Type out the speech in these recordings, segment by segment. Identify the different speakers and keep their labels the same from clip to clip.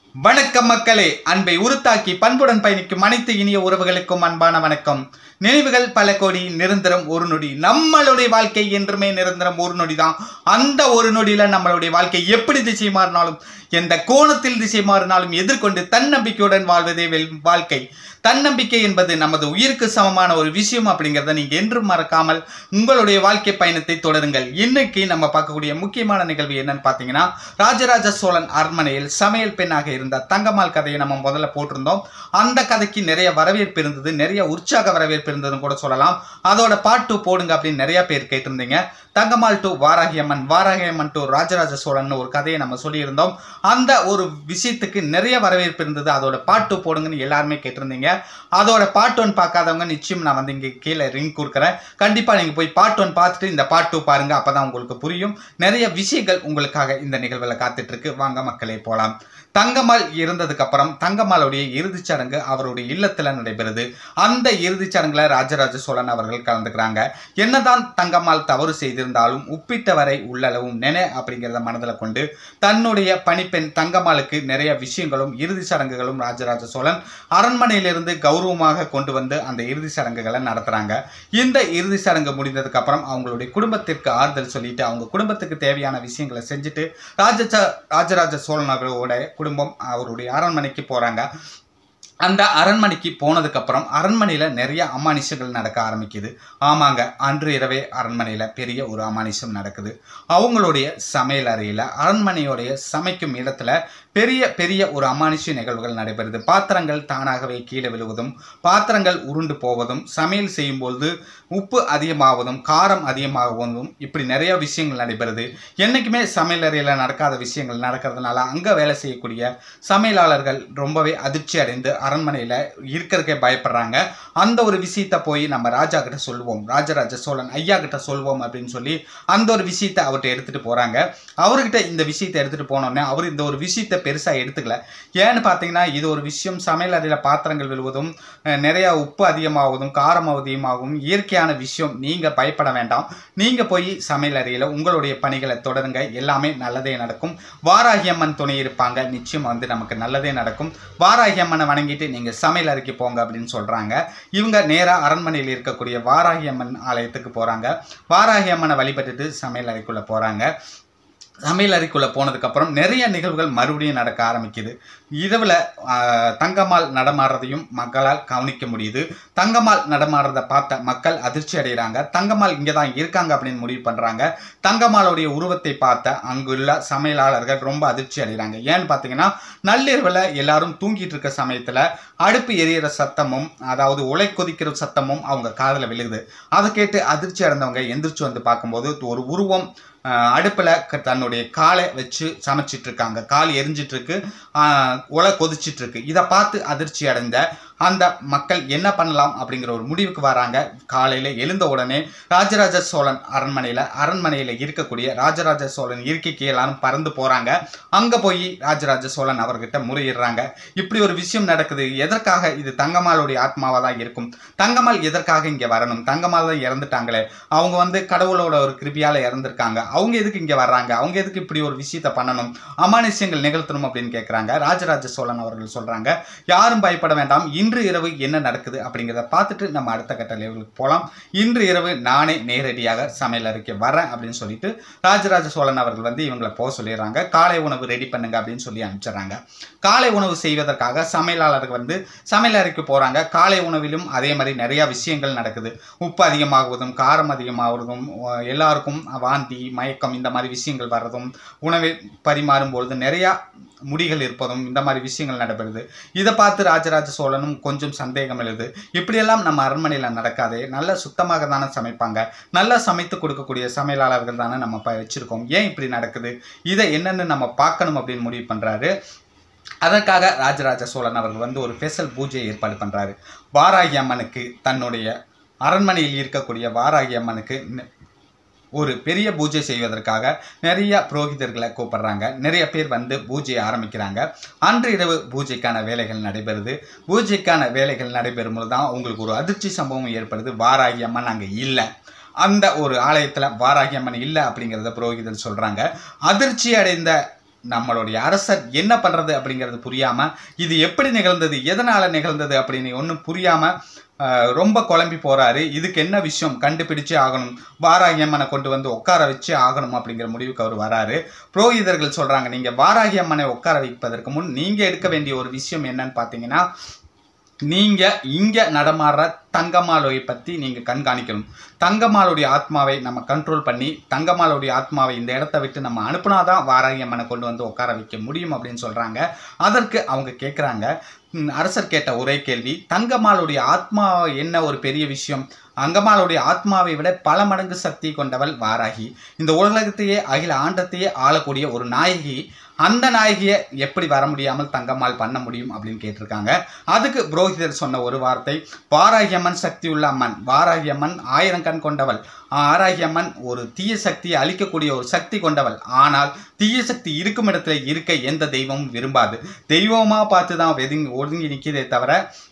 Speaker 1: வணக்கம் மக்களே அன்பை உருத்தாக்கி பண்புடன் பயணிக்கும் அனைத்து இனிய உறவுகளுக்கும் அன்பான வணக்கம் நினைவுகள் பல கோடி நிரந்தரம் ஒரு நொடி நம்மளுடைய வாழ்க்கை என்றுமே நிரந்தரம் ஒரு நொடி தான் அந்த ஒரு நொடியில நம்மளுடைய வாழ்க்கை எப்படி திசை மாறினாலும் எந்த கோணத்தில் திசை மாறினாலும் எதிர்கொண்டு தன்னம்பிக்கையுடன் வாழ்வதே வெல் வாழ்க்கை தன்னம்பிக்கை என்பது நமது உயிருக்கு சமமான ஒரு விஷயம் அப்படிங்கிறத நீங்க என்றும் மறக்காமல் உங்களுடைய வாழ்க்கை பயணத்தை தொடருங்கள் இன்னைக்கு நம்ம பார்க்கக்கூடிய முக்கியமான நிகழ்வு என்னன்னு பார்த்தீங்கன்னா ராஜராஜ சோழன் அரண்மனையில் சமையல் பெண்ணாக இருந்த தங்கம்மாள் கதையை நம்ம முதல்ல போட்டிருந்தோம் அந்த கதைக்கு நிறைய வரவேற்பு இருந்தது நிறைய உற்சாக வரவேற்பு இருந்ததுன்னு கூட சொல்லலாம் அதோட பாட்டு போடுங்க அப்படின்னு நிறைய பேர் கேட்டிருந்தீங்க தங்கம்மாள் டு வாராகியம்மன் வாராகியம்மன் டு ராஜராஜ சோழன் ஒரு கதையை நம்ம சொல்லியிருந்தோம் அந்த ஒரு விஷயத்துக்கு நிறைய வரவேற்பு இருந்தது அதோட பாட்டு போடுங்கன்னு எல்லாருமே கேட்டிருந்தீங்க அதோட பாட்டு ஒன் பார்க்காதவங்க நிச்சயம் நான் வந்து இங்கே கீழே ரிங் கொடுக்குறேன் கண்டிப்பாக நீங்கள் போய் பாட்டு ஒன் பார்த்துட்டு இந்த பாட்டு பாருங்க அப்பதான் உங்களுக்கு புரியும் நிறைய விஷயங்கள் உங்களுக்காக இந்த நிகழ்வில் காத்துட்டு இருக்கு வாங்க மக்களே போகலாம் தங்கம்மாள் இறந்ததுக்கு அப்புறம் தங்கம்மாளுடைய இறுதிச் சடங்கு அவருடைய இல்லத்தில் நடைபெறுது அந்த இறுதிச் சடங்குல ராஜராஜ சோழன் அவர்கள் கலந்துக்கிறாங்க என்னதான் தங்கம்மாள் தவறு செய்திருந்தாலும் உப்பிட்ட வரை உள்ளளவும் நென அப்படிங்கிறத மனதில் கொண்டு தன்னுடைய பணிப்பெண் தங்கம்மாளுக்கு நிறைய விஷயங்களும் இறுதி சடங்குகளும் ராஜராஜ சோழன் அரண்மனையிலிருந்து கௌரவமாக கொண்டு வந்து அந்த இறுதி சடங்குகளை நடத்துறாங்க இந்த இறுதி சடங்கு முடிந்ததுக்கு அப்புறம் அவங்களுடைய குடும்பத்திற்கு ஆறுதல் சொல்லிட்டு அவங்க குடும்பத்துக்கு தேவையான விஷயங்களை செஞ்சுட்டு ராஜ ராஜராஜ சோழன் அவர்களோட குடும்பம் அவருடைய அரண்மனைக்கு போறாங்க அந்த அரண்மனைக்கு போனதுக்கப்புறம் அரண்மனையில் நிறைய அமானுஷங்கள் நடக்க ஆரம்பிக்குது ஆமாங்க அன்று இரவே அரண்மனையில் பெரிய ஒரு அமானுஷம் நடக்குது அவங்களுடைய சமையல் அறையில் அரண்மனையோடைய சமைக்கும் இடத்துல பெரிய பெரிய ஒரு அமானுஷ நிகழ்வுகள் நடைபெறுது பாத்திரங்கள் தானாகவே கீழே விழுவதும் பாத்திரங்கள் உருண்டு போவதும் சமையல் செய்யும்போது உப்பு அதிகமாவதும் காரம் அதிகமாகுவதும் இப்படி நிறைய விஷயங்கள் நடைபெறுது என்றைக்குமே சமையல் அறையில் நடக்காத விஷயங்கள் நடக்கிறதுனால அங்கே வேலை செய்யக்கூடிய சமையலாளர்கள் ரொம்பவே அதிர்ச்சி அடைந்து அரண்மனையில் இருக்கிறதுக்கே பயப்படுறாங்க அந்த ஒரு விஷயத்தை போய் நம்ம ராஜா கிட்ட சொல்லுவோம் ராஜராஜ சோழன் ஐயா கிட்ட சொல்லுவோம் அப்படின்னு சொல்லி அந்த ஒரு விஷயத்தை அவர்கிட்ட எடுத்துகிட்டு போகிறாங்க அவர்கிட்ட இந்த விஷயத்தை எடுத்துகிட்டு போனோடனே அவர் இந்த ஒரு விஷயத்தை பெருசாக எடுத்துக்கல ஏன்னு பார்த்தீங்கன்னா இது ஒரு விஷயம் சமையல் அறையில் பாத்திரங்கள் விழுவதும் அஹ், நிறைய உப்பு அதிகமாவதும் காரம் அதிகமாகவும் இயற்கையான விஷயம் நீங்கள் பயப்பட வேண்டாம் நீங்கள் போய் சமையல் அறையில் உங்களுடைய பணிகளை தொடருங்க எல்லாமே நல்லதே நடக்கும் வாராகி அம்மன் துணை இருப்பாங்க நிச்சயம் வந்து நமக்கு நல்லதே நடக்கும் வாராகி அம்மனை வணங்கிட்டு நீங்கள் சமையல் அறைக்கு போங்க அப்படின்னு சொல்கிறாங்க இவங்க நேராக அரண்மனையில் இருக்கக்கூடிய வாராகி அம்மன் ஆலயத்துக்கு போகிறாங்க வாராகி அம்மனை வழிபட்டுட்டு சமையல் அறைக்குள்ளே போகிறாங்க சமையல் அறைக்குள்ளே போனதுக்கப்புறம் நிறைய நிகழ்வுகள் மறுபடியும் நடக்க ஆரம்பிக்குது இரவில் தங்கம்மாள் நடமாடுறதையும் மக்களால் கவனிக்க முடியுது தங்கம்மாள் நடமாடுறதை பார்த்த மக்கள் அதிர்ச்சி அடைகிறாங்க தங்கம்மாள் இங்கே தான் இருக்காங்க அப்படின்னு முடிவு பண்ணுறாங்க தங்கம்மாளுடைய உருவத்தை பார்த்த அங்குள்ள சமையலாளர்கள் ரொம்ப அதிர்ச்சி அடைகிறாங்க ஏன்னு பார்த்தீங்கன்னா நள்ளிரவில் எல்லாரும் தூங்கிட்டு இருக்க சமயத்தில் அடுப்பு எரியிற சத்தமும் அதாவது உலை கொதிக்கிற சத்தமும் அவங்க காதில் விழுகுது அதை கேட்டு அதிர்ச்சி அடைந்தவங்க எந்திரிச்சு வந்து பார்க்கும்போது ஒரு உருவம் ஆஹ், அடுப்புல க- தன்னுடைய காலை வச்சு சமைச்சிட்டு இருக்காங்க கால் எரிஞ்சிட்டு இருக்கு ஆஹ், உலை கொதிச்சிட்டு இருக்கு இதை பார்த்து அதிர்ச்சி அடைந்த அந்த மக்கள் என்ன பண்ணலாம் அப்படிங்கிற ஒரு முடிவுக்கு வராங்க காலையில எழுந்த உடனே ராஜராஜ சோழன் அரண்மனையில அரண்மனையில இருக்கக்கூடிய ராஜராஜ சோழன் இருக்கைக்கு எல்லாரும் பறந்து போறாங்க அங்க போய் ராஜராஜ சோழன் அவர்கிட்ட முறையிடுறாங்க இப்படி ஒரு விஷயம் நடக்குது எதற்காக இது தங்கம்மாளுடைய ஆத்மாவா தான் இருக்கும் தங்கம்மாள் எதற்காக இங்க வரணும் தங்கம்மாள் தான் இறந்துட்டாங்களே அவங்க வந்து கடவுளோட ஒரு கிருபியால இறந்திருக்காங்க அவங்க எதுக்கு இங்க வர்றாங்க அவங்க எதுக்கு இப்படி ஒரு விஷயத்த பண்ணணும் அமானுஷ்யங்கள் நிகழ்த்தணும் அப்படின்னு கேட்குறாங்க ராஜராஜ சோழன் அவர்கள் சொல்றாங்க யாரும் பயப்பட வேண்டாம் இன்று இரவு என்ன நடக்குது அப்படிங்கிறத பார்த்துட்டு நம்ம அடுத்த கட்ட லெவலுக்கு போகலாம் இன்று இரவு நானே நேரடியாக சமையல் அறைக்கு வரேன் அப்படின்னு சொல்லிட்டு ராஜராஜ சோழன் அவர்கள் வந்து இவங்களை போக சொல்லிடுறாங்க காலை உணவு ரெடி பண்ணுங்க அப்படின்னு சொல்லி அனுப்பிச்சிடுறாங்க காலை உணவு செய்வதற்காக சமையலாளர்கள் வந்து சமையல் அறைக்கு போகிறாங்க காலை உணவிலும் அதே மாதிரி நிறையா விஷயங்கள் நடக்குது உப்பு அதிகமாகுவதும் காரம் அதிகமாகுவதும் அஹ் எல்லாருக்கும் வாந்தி மயக்கம் இந்த மாதிரி விஷயங்கள் வர்றதும் உணவை பரிமாறும் பொழுது நிறையா முடிகள் இருப்பதும் இந்த மாதிரி விஷயங்கள் நடைபெறுது இதை பார்த்து ராஜராஜ சோழனும் கொஞ்சம் சந்தேகம் எழுது இப்படியெல்லாம் நம்ம அரண்மனையில் நடக்காதே நல்ல சுத்தமாக தானே சமைப்பாங்க நல்லா சமைத்து கொடுக்கக்கூடிய சமையலாளர்கள் தானே நம்ம ப வச்சுருக்கோம் ஏன் இப்படி நடக்குது இதை என்னென்னு நம்ம பார்க்கணும் அப்படின்னு முடிவு பண்ணுறாரு அதற்காக ராஜராஜ சோழன் அவர்கள் வந்து ஒரு ஸ்பெஷல் பூஜையை ஏற்பாடு பண்ணுறாரு வாராகி அம்மனுக்கு தன்னுடைய அரண்மனையில் இருக்கக்கூடிய வாராகி அம்மனுக்கு ந- ஒரு பெரிய பூஜை செய்வதற்காக நிறைய புரோகிதர்களை கூப்பிடுறாங்க நிறைய பேர் வந்து பூஜையை ஆரம்பிக்கிறாங்க அன்று இரவு பூஜைக்கான வேலைகள் நடைபெறுது பூஜைக்கான வேலைகள் நடைபெறும் போது தான் உங்களுக்கு ஒரு அதிர்ச்சி சம்பவம் ஏற்படுது வாராகி அம்மன் அங்கே இல்லை அந்த ஒரு ஆலயத்தில் வாராகி அம்மன் இல்லை அப்படிங்கிறத புரோகிதர் சொல்கிறாங்க அதிர்ச்சி அடைந்த நம்மளுடைய அரசர் என்ன பண்றது அப்படிங்கிறது புரியாம இது எப்படி நிகழ்ந்தது எதனால நிகழ்ந்தது அப்படின்னு ஒன்றும் புரியாம ஆஹ், ரொம்ப குழம்பி போறாரு இதுக்கு என்ன விஷயம் கண்டுபிடிச்சே ஆகணும் வாராகி அம்மனை கொண்டு வந்து உட்கார வச்சே ஆகணும் அப்படிங்கிற முடிவுக்கு அவர் வராரு புரோகிதர்கள் சொல்றாங்க நீங்க வாராகி அம்மனை உட்கார வைப்பதற்கு முன் நீங்க எடுக்க வேண்டிய ஒரு விஷயம் என்னன்னு பார்த்தீங்கன்னா நீங்க இங்க நடமாடுற தங்கமாலோயை பத்தி நீங்க கண்காணிக்கணும் தங்கமாலுடைய ஆத்மாவை நம்ம கண்ட்ரோல் பண்ணி தங்கமாலுடைய ஆத்மாவை இந்த இடத்த விட்டு நம்ம அனுப்புனாதான் வாராகி அம்மனை கொண்டு வந்து உட்கார வைக்க முடியும் அப்படின்னு சொல்றாங்க அதற்கு அவங்க கேட்குறாங்க அரசர் கேட்ட ஒரே கேள்வி தங்கம்மாளுடைய ஆத்மா என்ன ஒரு பெரிய விஷயம் அங்கம்மாளுடைய ஆத்மாவை விட பல மடங்கு சக்தி கொண்டவள் வாராகி இந்த உலகத்தையே அகில ஆண்டத்தையே ஆளக்கூடிய ஒரு நாயகி அந்த நாயகியை எப்படி வர முடியாமல் தங்கம்மாள் பண்ண முடியும் அப்படின்னு கேட்டிருக்காங்க அதுக்கு புரோகிதர் சொன்ன ஒரு வார்த்தை வாராகி அம்மன் சக்தி உள்ள அம்மன் வாராகி அம்மன் ஆயிரம் கண் கொண்டவள் ஆராகி அம்மன் ஒரு தீய சக்தியை அழிக்கக்கூடிய ஒரு சக்தி கொண்டவள் ஆனால் தீய சக்தி இருக்கும் இடத்துல இருக்க எந்த தெய்வமும் விரும்பாது தெய்வமா பார்த்து தான் ஒதுங்கி ஒதுங்கி நிற்கிறதே தவிர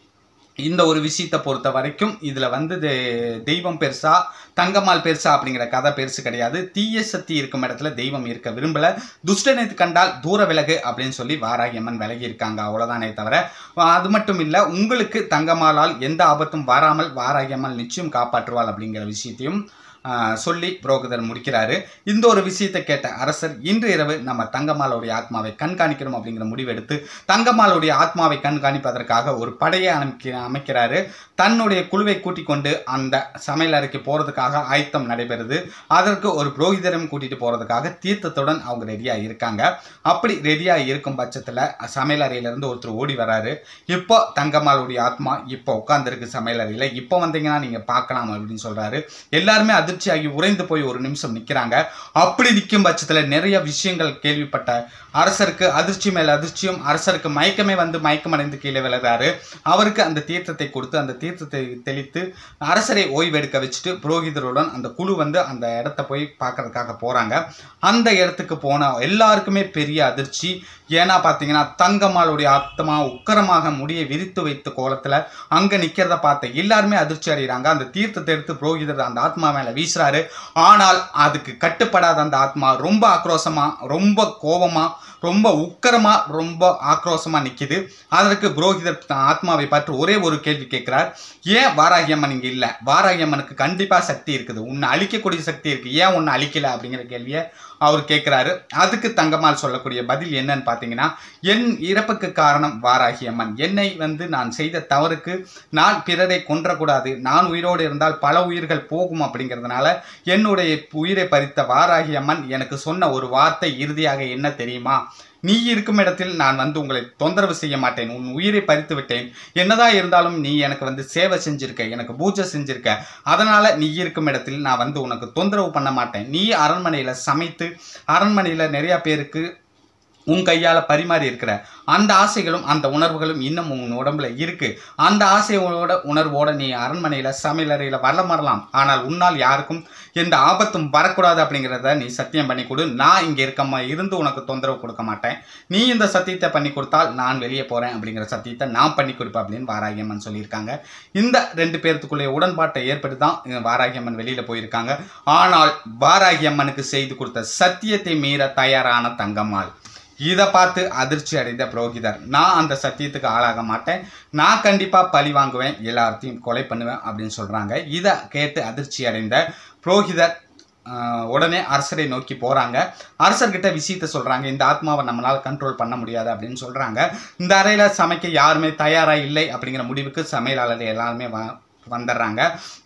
Speaker 1: இந்த ஒரு விஷயத்தை பொறுத்த வரைக்கும் இதில் வந்து தெ- தெய்வம் பெருசா தங்கம்மாள் பெருசா அப்படிங்கிற கதை பெருசு கிடையாது தீய சக்தி இருக்கும் இடத்துல தெய்வம் இருக்க விரும்பல துஷ்டனை கண்டால் தூர விலகு அப்படின்னு சொல்லி வாராகி அம்மன் விலகி இருக்காங்க அவ்வளோதானே தவிர அது மட்டும் இல்லை உங்களுக்கு தங்கம்மாளால் எந்த ஆபத்தும் வராமல் வாராகி அம்மன் நிச்சயம் காப்பாற்றுவாள் அப்படிங்கிற விஷயத்தையும் ஆஹ், சொல்லி புரோகிதர் முடிக்கிறாரு இந்த ஒரு விஷயத்தை கேட்ட அரசர் இன்று இரவு நம்ம தங்கம்மாளுடைய ஆத்மாவை கண்காணிக்கணும் அப்படிங்கிற முடிவெடுத்து தங்கம்மாளுடைய ஆத்மாவை கண்காணிப்பதற்காக ஒரு படையை அமைக்க அமைக்கிறாரு தன்னுடைய குழுவை கூட்டிக் கொண்டு அந்த சமையல் அறைக்கு போகிறதுக்காக ஆயத்தம் நடைபெறுது அதற்கு ஒரு புரோகிதரும் கூட்டிட்டு போகிறதுக்காக தீர்த்தத்துடன் அவங்க ரெடியாக இருக்காங்க அப்படி ரெடியாக இருக்கும் பட்சத்தில் சமையல் அறையிலேருந்து ஒருத்தர் ஓடி வராரு இப்போ தங்கம்மாளுடைய ஆத்மா இப்போ உட்காந்துருக்கு சமையல் அறையில் இப்போ வந்தீங்கன்னா நீங்கள் பார்க்கலாம் அப்படின்னு சொல்கிறாரு எல்லாருமே அதிர்ச்சியாகி உறைந்து போய் ஒரு நிமிஷம் நிற்கிறாங்க அப்படி நிற்கும் பட்சத்தில் நிறைய விஷயங்கள் கேள்விப்பட்ட அரசருக்கு அதிர்ச்சி மேல் அதிர்ச்சியும் அரசருக்கு மயக்கமே வந்து மயக்கமடைந்து கீழே விழுறாரு அவருக்கு அந்த தீர்த்தத்தை கொடுத்து அந்த தீர்த்தத்தை தெளித்து அரசரை ஓய்வெடுக்க வச்சுட்டு புரோகிதருடன் அந்த குழு வந்து அந்த இடத்த போய் பார்க்கறதுக்காக போகிறாங்க அந்த இடத்துக்கு போன எல்லாருக்குமே பெரிய அதிர்ச்சி ஏன்னா பார்த்தீங்கன்னா தங்கம்மாளுடைய ஆத்மா உக்கரமாக முடியை விரித்து வைத்த கோலத்தில் அங்கே நிற்கிறத பார்த்த எல்லாருமே அதிர்ச்சி அடைகிறாங்க அந்த தீர்த்தத்தை எடுத்து புரோகிதர் அந்த ஆத்மா மேலே வீசுறாரு ஆனால் அதுக்கு கட்டுப்படாத அந்த ஆத்மா ரொம்ப ஆக்ரோஷமாக ரொம்ப கோபமாக ரொம்ப உக்கரமா ரொம்ப ஆக்ரோஷமா நிக்குது அதற்கு புரோகிதர் த- ஆத்மாவை பார்த்து ஒரே ஒரு கேள்வி கேட்கிறார் ஏன் வாராகி அம்மன் இங்க இல்ல வாராகி அம்மனுக்கு கண்டிப்பா சக்தி இருக்குது உன்னை அழிக்கக்கூடிய சக்தி இருக்கு ஏன் உன்னை அழிக்கல அப்படிங்கிற கேள்வியை அவர் கேட்கிறாரு அதுக்கு தங்கம்மாள் சொல்லக்கூடிய பதில் என்னன்னு பார்த்தீங்கன்னா என் இறப்புக்கு காரணம் வாராகி அம்மன் என்னை வந்து நான் செய்த தவறுக்கு நான் பிறரை கொன்றக்கூடாது நான் உயிரோடு இருந்தால் பல உயிர்கள் போகும் அப்படிங்கிறதுனால என்னுடைய உயிரை பறித்த வாராகி அம்மன் எனக்கு சொன்ன ஒரு வார்த்தை இறுதியாக என்ன தெரியுமா நீ இருக்கும் இடத்தில் நான் வந்து உங்களை தொந்தரவு செய்ய மாட்டேன் உன் உயிரை பறித்து விட்டேன் என்னதான் இருந்தாலும் நீ எனக்கு வந்து சேவை செஞ்சிருக்க எனக்கு பூஜை செஞ்சிருக்க அதனால நீ இருக்கும் இடத்தில் நான் வந்து உனக்கு தொந்தரவு பண்ண மாட்டேன் நீ அரண்மனையில சமைத்து அரண்மனையில நிறைய பேருக்கு உன் கையால பரிமாறி இருக்கிற அந்த ஆசைகளும் அந்த உணர்வுகளும் இன்னும் உன் உடம்புல இருக்கு அந்த ஆசையோட உணர்வோட நீ அரண்மனையில சமையலறையில வளம் வரலாம் ஆனால் உன்னால் யாருக்கும் எந்த ஆபத்தும் வரக்கூடாது அப்படிங்கிறத நீ சத்தியம் பண்ணி கொடு நான் இங்க இருக்கமா இருந்து உனக்கு தொந்தரவு கொடுக்க மாட்டேன் நீ இந்த சத்தியத்தை பண்ணி கொடுத்தால் நான் வெளியே போறேன் அப்படிங்கிற சத்தியத்தை நான் பண்ணி கொடுப்பேன் அப்படின்னு வாராகியம்மன் சொல்லியிருக்காங்க இந்த ரெண்டு பேர்த்துக்குள்ளே உடன்பாட்டை ஏற்பட்டு தான் இந்த வாராகியம்மன் வெளியில போயிருக்காங்க ஆனால் வாராகியம்மனுக்கு செய்து கொடுத்த சத்தியத்தை மீற தயாரான தங்கம்மாள் இதை பார்த்து அதிர்ச்சி அடைந்த புரோகிதர் நான் அந்த சத்தியத்துக்கு ஆளாக மாட்டேன் நான் கண்டிப்பாக பழி வாங்குவேன் எல்லாத்தையும் கொலை பண்ணுவேன் அப்படின்னு சொல்கிறாங்க இதை கேட்டு அதிர்ச்சி அடைந்த புரோகிதர் ஆஹ், உடனே அரசரை நோக்கி போகிறாங்க அரசர்கிட்ட விஷயத்த சொல்கிறாங்க இந்த ஆத்மாவை நம்மளால் கண்ட்ரோல் பண்ண முடியாது அப்படின்னு சொல்கிறாங்க இந்த அறையில் சமைக்க யாருமே தயாராக இல்லை அப்படிங்கிற முடிவுக்கு சமையலாளர் எல்லாருமே வ வந்துடுறாங்க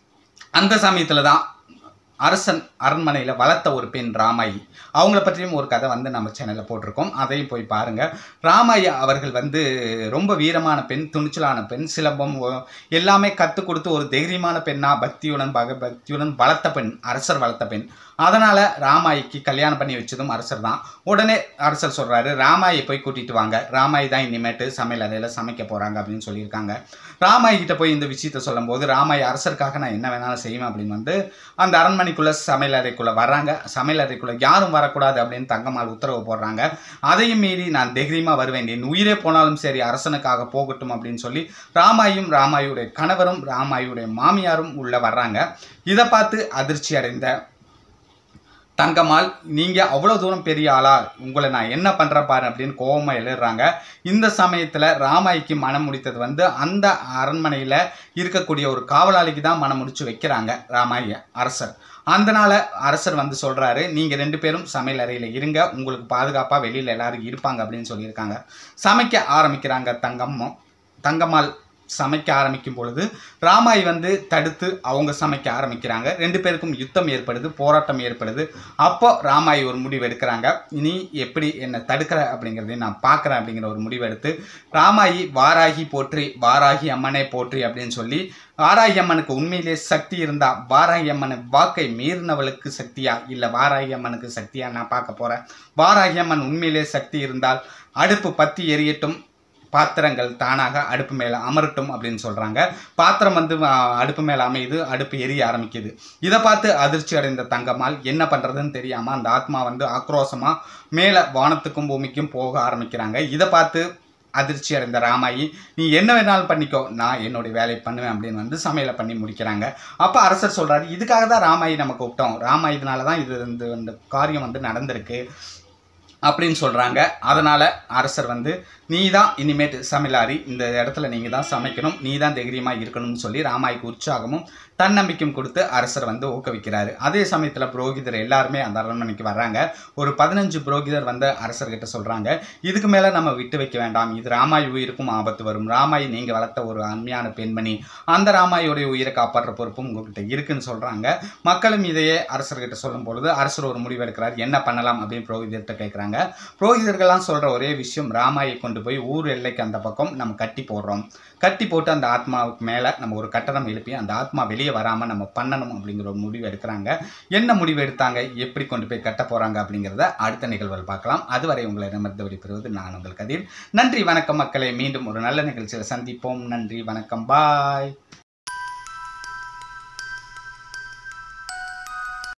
Speaker 1: அந்த சமயத்தில் தான் அரசன் அரண்மனையில் வளர்த்த ஒரு பெண் ராமாயி அவங்கள பற்றியும் ஒரு கதை வந்து நம்ம சேனலில் போட்டிருக்கோம் அதையும் போய் பாருங்கள் ராமாயி அவர்கள் வந்து ரொம்ப வீரமான பெண் துணிச்சலான பெண் சிலம்பம் ஒ- எல்லாமே கற்றுக் கொடுத்து ஒரு தைரியமான பெண்ணா பக்தியுடன் பக பக்தியுடன் வளர்த்த பெண் அரசர் வளர்த்த பெண் அதனால் ராமாயிக்கு கல்யாணம் பண்ணி வச்சதும் அரசர் தான் உடனே அரசர் சொல்கிறாரு ராமாயை போய் கூட்டிட்டு வாங்க ராமாயி தான் இனிமேட்டு சமையல் அறையில் சமைக்க போகிறாங்க அப்படின்னு சொல்லியிருக்காங்க ராமாயி கிட்ட போய் இந்த விஷயத்த சொல்லும்போது ராமாயி அரசருக்காக நான் என்ன வேணாலும் செய்வேன் அப்படின்னு வந்து அந்த அரண்மனைக்குள்ளே சமையல் அறைக்குள்ளே வர்றாங்க சமையல் அறைக்குள்ளே யாரும் வரக்கூடாது அப்படின்னு தங்கம்மாள் உத்தரவு போடுறாங்க அதையும் மீறி நான் தைரியமாக வருவேன் என் உயிரே போனாலும் சரி அரசனுக்காக போகட்டும் அப்படின்னு சொல்லி ராமாயும் ராமாயுடைய கணவரும் ராமாயுடைய மாமியாரும் உள்ளே வர்றாங்க இதை பார்த்து அதிர்ச்சி அடைந்த தங்கம்மாள் நீங்கள் அவ்வளோ தூரம் பெரிய ஆளா உங்களை நான் என்ன பண்ணுறேன் பாரு அப்படின்னு கோவமாக எழுதுறாங்க இந்த சமயத்தில் ராமாய்க்கு மனம் முடித்தது வந்து அந்த அரண்மனையில் இருக்கக்கூடிய ஒரு காவலாளிக்கு தான் மனம் முடிச்சு வைக்கிறாங்க ராமாய அரசர் அதனால அரசர் வந்து சொல்கிறாரு நீங்கள் ரெண்டு பேரும் சமையல் அறையில் இருங்க உங்களுக்கு பாதுகாப்பாக வெளியில் எல்லாரும் இருப்பாங்க அப்படின்னு சொல்லியிருக்காங்க சமைக்க ஆரம்பிக்கிறாங்க தங்கம்மும் தங்கம்மாள் சமைக்க ஆரம்பிக்கும் பொழுது ராமாய் வந்து தடுத்து அவங்க சமைக்க ஆரம்பிக்கிறாங்க ரெண்டு பேருக்கும் யுத்தம் ஏற்படுது போராட்டம் ஏற்படுது அப்போ ராமாய் ஒரு முடிவு எடுக்கிறாங்க நீ எப்படி என்னை தடுக்கிற அப்படிங்கிறதையும் நான் பார்க்குறேன் அப்படிங்கிற ஒரு முடிவு எடுத்து ராமாயி வாராகி போற்றி வாராகி அம்மனே போற்றி அப்படின்னு சொல்லி வாராகி அம்மனுக்கு உண்மையிலே சக்தி இருந்தா வாராகி அம்மன் வாக்கை மீறினவளுக்கு சக்தியா இல்லை வாராகி அம்மனுக்கு சக்தியா நான் பார்க்க போறேன் வாராகி அம்மன் உண்மையிலே சக்தி இருந்தால் அடுப்பு பத்தி எரியட்டும் பாத்திரங்கள் தானாக அடுப்பு மேலே அமரட்டும் அப்படின்னு சொல்கிறாங்க பாத்திரம் வந்து ஆ, அடுப்பு மேலே அமையுது அடுப்பு எரிய ஆரம்பிக்குது இதை பார்த்து அதிர்ச்சி அடைந்த தங்கம்மாள் என்ன பண்ணுறதுன்னு தெரியாமல் அந்த ஆத்மா வந்து ஆக்ரோஷமாக மேலே வானத்துக்கும் பூமிக்கும் போக ஆரம்பிக்கிறாங்க இதை பார்த்து அதிர்ச்சி அடைந்த ராமாயி நீ என்ன வேணாலும் பண்ணிக்கோ நான் என்னுடைய வேலையை பண்ணுவேன் அப்படின்னு வந்து சமையலை பண்ணி முடிக்கிறாங்க அப்போ அரசர் சொல்கிறாரு இதுக்காக தான் ராமாயி நம்ம கூப்பிட்டோம் ராமாயினால தான் இது இந்த இந்த காரியம் வந்து நடந்திருக்கு அப்படின்னு சொல்கிறாங்க அதனால் அரசர் வந்து நீ தான் இனிமேட்டு சமையலாரி இந்த இடத்துல நீங்கள் தான் சமைக்கணும் நீ தான் தைரியமாக இருக்கணும்னு சொல்லி ராமாய்க்கு உற்சாகமும் தன்னம்பிக்கையும் கொடுத்து அரசர் வந்து ஊக்குவிக்கிறாரு அதே சமயத்தில் புரோகிதர் எல்லாருமே அந்த அரண்மனைக்கு வர்றாங்க ஒரு பதினஞ்சு புரோகிதர் வந்து அரசர்கிட்ட சொல்கிறாங்க இதுக்கு மேலே நம்ம விட்டு வைக்க வேண்டாம் இது ராமாய் உயிருக்கும் ஆபத்து வரும் ராமாய் நீங்கள் வளர்த்த ஒரு அருமையான பெண்மணி அந்த ராமாயோடைய உயிரை காப்பாற்ற பொறுப்பும் உங்ககிட்ட இருக்குன்னு சொல்கிறாங்க மக்களும் இதையே அரசர்கிட்ட சொல்லும் பொழுது அரசர் ஒரு முடிவு எடுக்கிறார் என்ன பண்ணலாம் அப்படின்னு புரோகிதர்கிட்ட கேட்குறாங்க புரோகிதர்கள்லாம் சொல்கிற ஒரே விஷயம் ராமாயை கொண்டு போய் ஊர் எல்லைக்கு அந்த பக்கம் நம்ம கட்டி போடுறோம் கட்டி போட்டு அந்த ஆத்மாவுக்கு மேலே நம்ம ஒரு கட்டணம் எழுப்பி அந்த ஆத்மா வெளியே வராமல் நம்ம பண்ணணும் அப்படிங்கிற ஒரு முடிவு எடுக்கிறாங்க என்ன முடிவு எடுத்தாங்க எப்படி கொண்டு போய் கட்ட போகிறாங்க அப்படிங்கிறத அடுத்த நிகழ்வுகள் பார்க்கலாம் அதுவரை உங்களை நிமிர்ந்து விடைபெறுவது நான் உங்கள் கதிர் நன்றி வணக்கம் மக்களை மீண்டும் ஒரு நல்ல நிகழ்ச்சியில் சந்திப்போம் நன்றி வணக்கம் பாய்